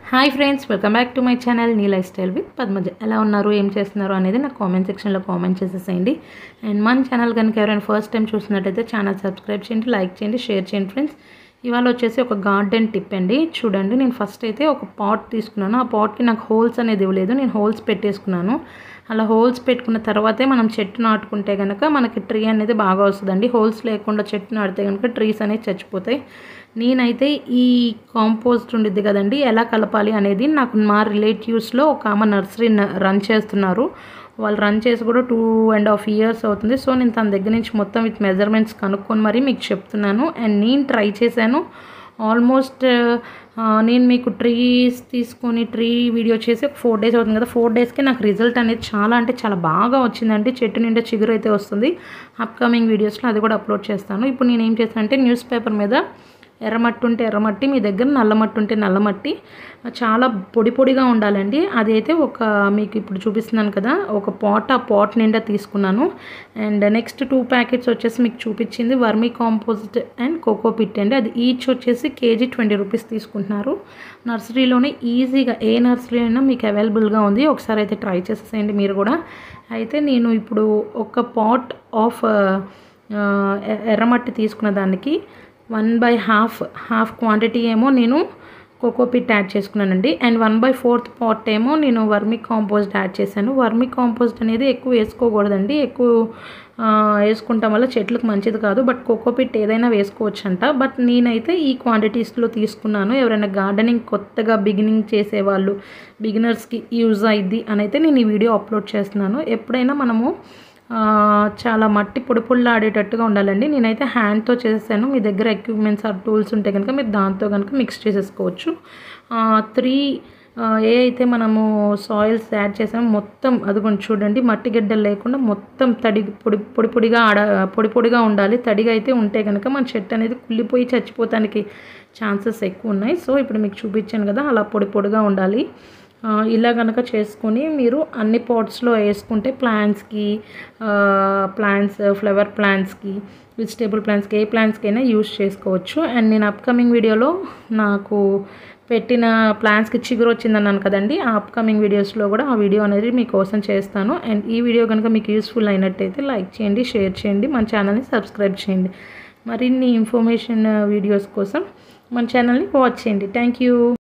hi friends welcome back to my channel నీ lifestyle with Padmaja ఎలా ఉన్నారు ఏం చేస్తున్నారు అనేది నాకు కామెంట్ సెక్షన్లో కామెంట్ చేసేసేయండి అండ్ మన ఛానల్ కనుక ఎవరైనా ఫస్ట్ టైం చూసినట్టయితే ఛానల్ సబ్స్క్రైబ్ చేయండి లైక్ చేయండి షేర్ చేయండి ఫ్రెండ్స్ ఇవాళ వచ్చేసి ఒక గార్డెన్ టిప్ అండి చూడండి నేను ఫస్ట్ అయితే ఒక పాట్ తీసుకున్నాను ఆ పాట్కి నాకు హోల్స్ అనేది ఇవ్వలేదు నేను హోల్స్ పెట్టేసుకున్నాను అలా హోల్స్ పెట్టుకున్న తర్వాతే మనం చెట్టు నాటుకుంటే కనుక మనకి ట్రీ అనేది బాగా వస్తుందండి హోల్స్ లేకుండా చెట్టు నాటితే కనుక ట్రీస్ అనేవి చచ్చిపోతాయి నేనైతే ఈ కాంపోస్ట్ ఉండిద్ది కదండి ఎలా కలపాలి అనేది నాకు మా రిలేటివ్స్లో ఒక ఆమె నర్సరీ రన్ చేస్తున్నారు వాళ్ళు రన్ చేసి కూడా టూ అండ్ హాఫ్ ఇయర్స్ అవుతుంది సో నేను తన దగ్గర నుంచి మొత్తం విత్ మెజర్మెంట్స్ కనుక్కొని మరీ మీకు చెప్తున్నాను అండ్ నేను ట్రై చేశాను ఆల్మోస్ట్ నేను మీకు ట్రీస్ తీసుకొని ట్రీ వీడియో చేసి ఒక ఫోర్ డేస్ అవుతుంది కదా ఫోర్ డేస్కి నాకు రిజల్ట్ అనేది చాలా అంటే చాలా బాగా వచ్చిందండి చెట్టు నిండా చిగురు అయితే వస్తుంది అప్కమింగ్ వీడియోస్లో అది కూడా అప్లోడ్ చేస్తాను ఇప్పుడు నేను ఏం చేస్తాను అంటే న్యూస్ పేపర్ మీద ఎర్రమట్టి ఉంటే ఎర్రమట్టి మీ దగ్గర నల్లమట్టి ఉంటే నల్లమట్టి చాలా పొడి పొడిగా ఉండాలండి అదైతే ఒక మీకు ఇప్పుడు చూపిస్తున్నాను కదా ఒక పాట్ ఆ పాట్ నిండా తీసుకున్నాను అండ్ నెక్స్ట్ టూ ప్యాకెట్స్ వచ్చేసి మీకు చూపించింది vermicompost and cocopeat అండి అది ఈచ్ వచ్చేసి కేజీ ట్వంటీ రూపీస్ తీసుకుంటున్నారు నర్సరీలోనే ఈజీగా ఏ నర్సరీ అయినా మీకు అవైలబుల్గా ఉంది ఒకసారి అయితే ట్రై చేసేసేయండి మీరు కూడా అయితే నేను ఇప్పుడు ఒక పాట్ ఆఫ్ ఎర్రమట్టి తీసుకున్న దానికి one by half half quantity ఏమో నేను కోకోపిట్ యాడ్ చేసుకున్నానండి and one by fourth pot ఏమో నేను వర్మి కాంపోస్ట్ యాడ్ చేశాను వర్మి కాంపోస్ట్ అనేది ఎక్కువ వేసుకోకూడదండి ఎక్కువ వేసుకుంటాం వల్ల చెట్లకు మంచిది కాదు బట్ కోకోపిట్ ఏదైనా వేసుకోవచ్చంట బట్ నేనైతే ఈ క్వాంటిటీస్లో తీసుకున్నాను ఎవరైనా గార్డెనింగ్ కొత్తగా బిగినింగ్ చేసేవాళ్ళు బిగినర్స్కి యూజ్ అయింది అని అయితే నేను ఈ వీడియో అప్లోడ్ చేస్తున్నాను ఎప్పుడైనా మనము చాలా మట్టి పొడి పొడిలాడేటట్టుగా ఉండాలండి నేనైతే హ్యాండ్తో చేసాను మీ దగ్గర ఎక్విప్మెంట్స్ ఆర్ టూల్స్ ఉంటే కనుక మీరు దాంతో కనుక మిక్స్ చేసేసుకోవచ్చు త్రీ ఏ అయితే మనము సాయిల్స్ యాడ్ చేసామో మొత్తం అది కొంచెం చూడండి మట్టి గడ్డలు లేకుండా మొత్తం తడి పొడి పొడి పొడిగా ఆడ పొడి పొడిగా ఉండాలి తడిగా అయితే ఉంటే కనుక మన చెట్టు అనేది కుళ్ళిపోయి చచ్చిపోతానికి ఛాన్సెస్ ఎక్కువ ఉన్నాయి సో ఇప్పుడు మీకు చూపించాను కదా అలా పొడి పొడిగా ఉండాలి ఇలా కనుక చేసుకొని మీరు అన్ని పాట్స్లో వేసుకుంటే ప్లాంట్స్కి ప్లాంట్స్ ఫ్లవర్ ప్లాంట్స్కి వెజిటేబుల్ ప్లాంట్స్కి ఏ ప్లాంట్స్కైనా యూస్ చేసుకోవచ్చు అండ్ నేను అప్కమింగ్ వీడియోలో నాకు పెట్టిన ప్లాంట్స్కి చిగురు వచ్చిందన్నాను కదండి ఆ అప్కమింగ్ వీడియోస్లో కూడా ఆ వీడియో అనేది మీకోసం చేస్తాను అండ్ ఈ వీడియో కనుక మీకు యూస్ఫుల్ అయినట్టయితే లైక్ చేయండి షేర్ చేయండి మన ఛానల్ని సబ్స్క్రైబ్ చేయండి మరిన్ని ఇన్ఫర్మేషన్ వీడియోస్ కోసం మన ఛానల్ని వాచ్ చేయండి థ్యాంక్ యూ